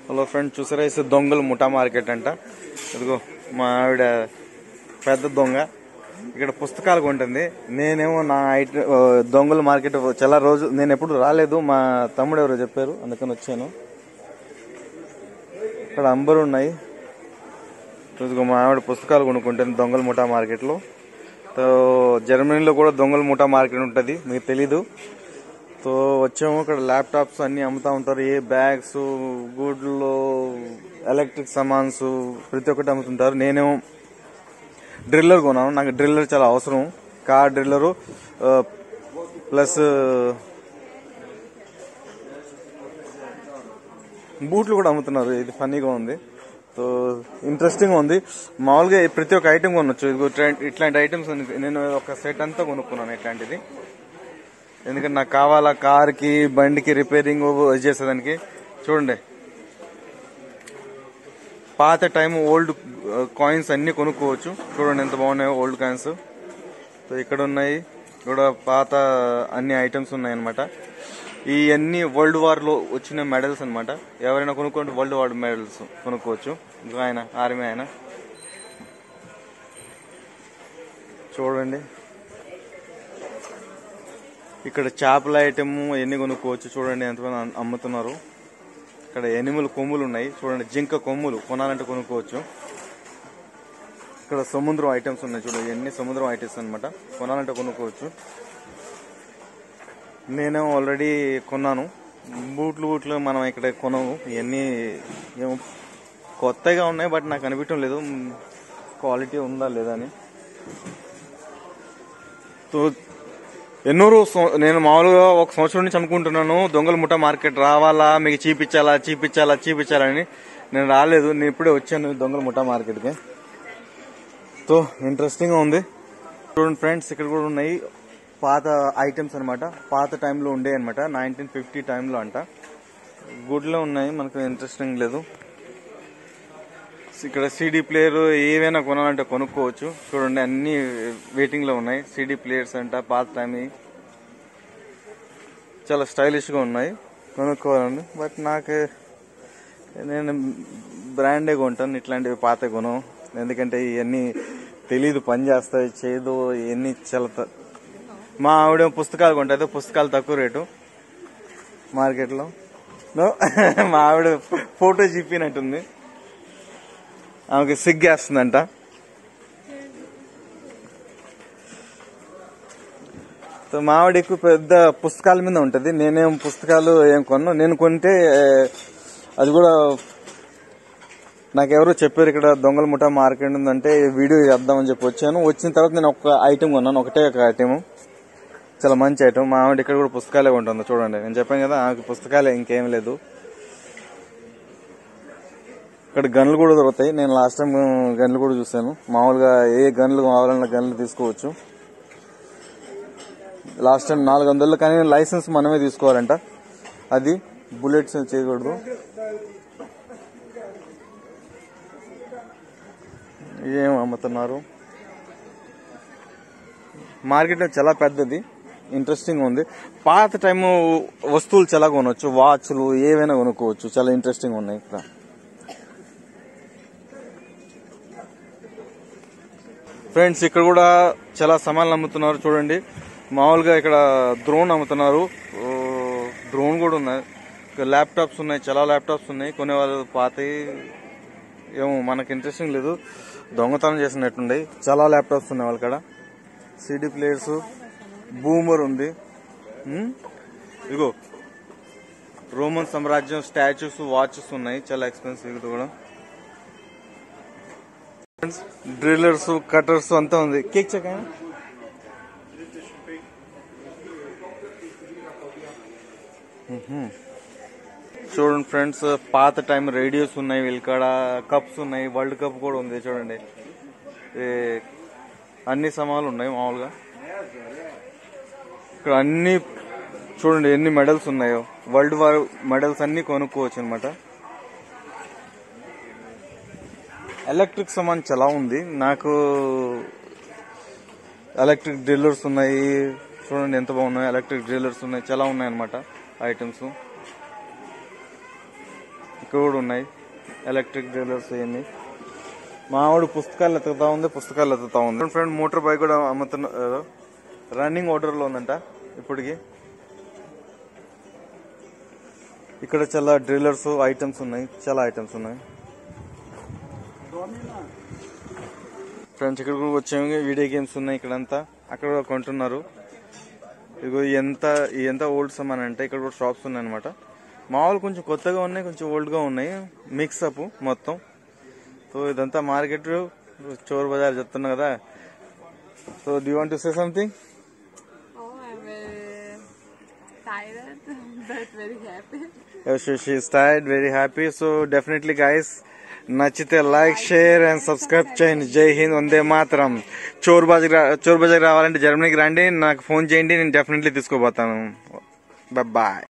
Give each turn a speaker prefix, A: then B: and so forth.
A: Hello friend చూసారా ఇది దొంగలు ముఠా మార్కెట్ అంట ఇదిగో మా ఆవిడ పెద్ద దొంగ ఇక్కడ పుస్తకాలు కొంటుంది నేనేమో నా ఐట ఆ, దొంగల మార్కెట్ చాలా రోజు నేను ఎప్పుడు రాలేదు మా తమ్ముడు ఎవరో చెప్పారు అందుకని వచ్చాను ఇక్కడ అంబరు ఉన్నాయి ఇదిగో మా ఆవిడ పుస్తకాలు కొనుక్కుంటుంది దొంగల ముఠా మార్కెట్లో సో జర్మనీలో కూడా దొంగల ముఠా మార్కెట్ ఉంటుంది మీకు తెలీదు సో వచ్చాము ఇక్కడ ల్యాప్టాప్స్ అన్ని అమ్ముతా ఉంటారు ఏ బ్యాగ్స్ గుడ్లు ఎలక్ట్రిక్ సామాన్స్ ప్రతి ఒక్కటి అమ్ముతుంటారు నేనేమో డ్రిల్లర్ కొన్నాను నాకు డ్రిల్లర్ చాలా అవసరం కార్ డ్రిల్లరు ప్లస్ బూట్లు కూడా అమ్ముతున్నారు ఇది ఫన్నీగా ఉంది సో ఇంట్రెస్టింగ్ ఉంది మామూలుగా ప్రతి ఒక్క ఐటమ్ కొనొచ్చు ఇదిగో ఇట్లా- ఇట్లాంటి ఐటమ్స్ నేను ఒక సెట్ అంతా కొనుక్కున్నాను ఇట్లాంటిది ఎందుకంటే నాకు కావాలా కార్కి బండికి రిపేరింగ్ చేసేదానికి చూడండి పాత టైం ఓల్డ్ కాయిన్స్ అన్ని కొనుక్కోవచ్చు చూడండి ఎంత బాగున్నాయో ఓల్డ్ కాయిన్స్ సో ఇక్కడ ఉన్నాయి కూడా పాత అన్ని ఐటమ్స్ ఉన్నాయి అనమాట ఈ అన్ని వరల్డ్ వార్ లో వచ్చిన మెడల్స్ అన్నమాట ఎవరైనా కొనుక్కుంటే వరల్డ్ వార్ మెడల్స్ కొనుక్కోవచ్చు ఇంకా ఆయన ఆర్మీ ఆయన చూడండి ఇక్కడ చేపల ఐటమ్ ఎన్ని కొనుక్కోవచ్చు చూడండి ఎంతమంది అమ్- అమ్ముతున్నారు ఇక్కడ ఎనిమల్ కొమ్ములు ఉన్నాయి చూడండి జింక కొమ్ములు కొనాలంటే కొనుక్కోవచ్చు ఇక్కడ సముద్రం ఐటమ్స్ ఉన్నాయి చూడండి ఎన్ని సముద్రం ఐటమ్స్ అన్నమాట కొనాలంటే కొనుక్కోవచ్చు నేనే ఆల్రెడీ కొన్నాను బూట్లు బూట్లు మనం ఇక్కడ కొనము ఇవన్నీ ఏమో కొత్తగా ఉన్నాయి బట్ నాకు అనిపించడం లేదు క్వాలిటీ ఉందా లేదా అని సో ఎన్నో రోజు సం- నేను మామూలుగా ఒక సంవత్సరం నుంచి అనుకుంటున్నాను దొంగల ముఠా మార్కెట్ రావాలా మీకు చూపించాలా చూపించాలా చూపించాలని నేను రాలేదు నేను ఇప్పుడే వచ్చాను దొంగల ముఠా మార్కెట్కి సో ఇంట్రెస్టింగ్ ఉంది చూడండి ఫ్రెండ్స్ ఇక్కడ కూడా ఉన్నాయి పాత ఐటమ్స్ అన్నమాట పాత టైంలో ఉండే అనమాట నైన్టీన్ ఫిఫ్టీ టైంలో అంట గుడ్లో ఉన్నాయి మనకు ఇంట్రెస్టింగ్ లేదు ఇక్కడ సీడీ ప్లేయర్ ఏవైనా కొనాలంటే కొనుక్కోవచ్చు చూడండి అన్ని వెయిటింగ్ లో ఉన్నాయి సీడీ ప్లేయర్స్ అంట పాత టైం చాలా స్టైలిష్ గా ఉన్నాయి కొనుక్కోవాలండి బట్ నాకు నేను బ్రాండే కొంటాను ఇట్లాంటివి పాత కొను ఎందుకంటే ఇవన్నీ తెలీదు పని చేస్తాయి చేయదు ఇవన్నీ చాలా త- మా ఆవిడ పుస్తకాలు కొంటుంది పుస్తకాలు తక్కువ రేటు మార్కెట్లో నో, మా ఆవిడ ఫోటో చూపినట్టుంది ఆమెకి సిగ్గేస్తుందంట సో మా ఆవిడ ఎక్కువ పెద్ద పుస్తకాల మీద ఉంటది నేనేం పుస్తకాలు ఏం కొన్నాను నేను కొంటే ఆ, అది కూడా నాకెవరో చెప్పారు ఇక్కడ దొంగల ముఠా మార్కెట్ ఉందంటే వీడియో చేద్దామని చెప్పి వచ్చాను వచ్చిన తర్వాత నేను ఒక ఐటమ్ కొన్నాను ఒకటే ఒక ఐటమ్ చాలా మంచి ఐటమ్ మా ఆవిడ ఇక్కడ కూడా పుస్తకాలే ఉంటుంది చూడండి నేను చెప్పాను కదా ఆమెకి పుస్తకాలే ఇంకేం లేదు ఇక్కడ గన్లు కూడా దొరుకుతాయి నేను లాస్ట్ టైం గన్లు కూడా చూశాను మామూలుగా ఏ గన్లు కావాలన్న గన్లు తీసుకోవచ్చు లాస్ట్ టైం నాలుగు వందలు కానీ లైసెన్స్ మనమే తీసుకోవాలంట అది బుల్లెట్స్ చేయకూడదు ఏం అమ్ముతున్నారు మార్కెట్ చాలా పెద్దది ఇంట్రెస్టింగ్ ఉంది పాత టైం వస్తువులు చాలా కొనవచ్చు వాచ్లు ఏవైనా కొనుక్కోవచ్చు చాలా ఇంట్రెస్టింగ్ ఉన్నాయి ఇక్కడ ఫ్రెండ్స్ ఇక్కడ కూడా చాలా సామాన్లు అమ్ముతున్నారు చూడండి మామూలుగా ఇక్కడ డ్రోన్ అమ్ముతున్నారు ఓ, డ్రోన్ కూడా ఉన్నాయి ఇక్కడ ల్యాప్టాప్స్ ఉన్నాయి చాలా ల్యాప్టాప్స్ ఉన్నాయి కొనే వాళ్ళు పాతవి ఏమో మనకి ఇంట్రెస్టింగ్ లేదు దొంగతనం చేసినట్టుండే చాలా ల్యాప్టాప్స్ ఉన్నాయి వాళ్ళ కాడ సిడి ప్లేయర్స్ బూమర్ ఉంది ఉమ్, ఇగో రోమన్ సామ్రాజ్యం స్టాచ్యూస్ వాచెస్ ఉన్నాయి చాలా ఎక్స్పెన్సివ్ ఇది కూడా డ్రిల్లర్స్ కటర్స్ అంతా ఉంది కేక్ చెక్ చూడండి ఫ్రెండ్స్ పాత టైం రేడియోస్ ఉన్నాయి వీళ్ళకాడ కప్స్ ఉన్నాయి వరల్డ్ కప్ కూడా ఉంది చూడండి ఈ అన్ని సమాలు ఉన్నాయి మామూలుగా ఇక్కడ అన్ని చూడండి ఎన్ని మెడల్స్ ఉన్నాయో వరల్డ్ వార్ మెడల్స్ అన్ని కొనుక్కోవచ్చు అనమాట ఎలక్ట్రిక్ సామాన్ చాలా ఉంది నాకు ఎలక్ట్రిక్ డ్రిల్లర్స్ ఉన్నాయి చూడండి ఎంత బాగున్నాయి ఎలక్ట్రిక్ డ్రిల్లర్స్ ఉన్నాయి చాలా ఉన్నాయి అనమాట ఐటమ్స్ ఇక్కడ కూడా ఉన్నాయి ఎలక్ట్రిక్ డ్రిల్లర్స్ ఇవన్నీ మావాడు పుస్తకాలు ఎత్తుకుతా ఉంది పుస్తకాలు ఎత్తుతా ఉంది ఫ్రెండ్ మోటార్ బైక్ కూడా అమ్ముతున్నారు రన్నింగ్ ఆర్డర్ లో ఉందంట ఇప్పటికి ఇక్కడ చాలా డ్రిల్లర్స్ ఐటమ్స్ ఉన్నాయి చాలా ఐటమ్స్ ఉన్నాయి ఫ్రెండ్స్ ఇక్కడ కూడా వచ్చాము వీడియో గేమ్స్ ఉన్నాయి ఇక్కడంతా అక్కడ కూడా కొంటున్నారు ఇదిగో ఎంత ఈ ఎంత ఓల్డ్ సమాన్ అంటే ఇక్కడ కూడా షాప్స్ ఉన్నాయి అనమాట మామూలు కొంచెం కొత్తగా ఉన్నాయి కొంచెం ఓల్డ్ గా ఉన్నాయి మిక్స్ అప్ మొత్తం సో ఇదంతా మార్కెట్ చోర్ బజార్ చెప్తున్నా కదా so do want to say something
B: Oh, I'm very tired, but very happy.
A: She stayed very happy so definitely guys నచ్చితే లైక్ షేర్ అండ్ సబ్స్క్రైబ్ చేయండి జై హింద్ వందే మాత్రం చోర్ బజార్ చోర్ బజార్ రావాలంటే జర్మనీకి రండి నాకు ఫోన్ చేయండి నేను డెఫినెట్లీ తీసుకోబోతాను బాయ్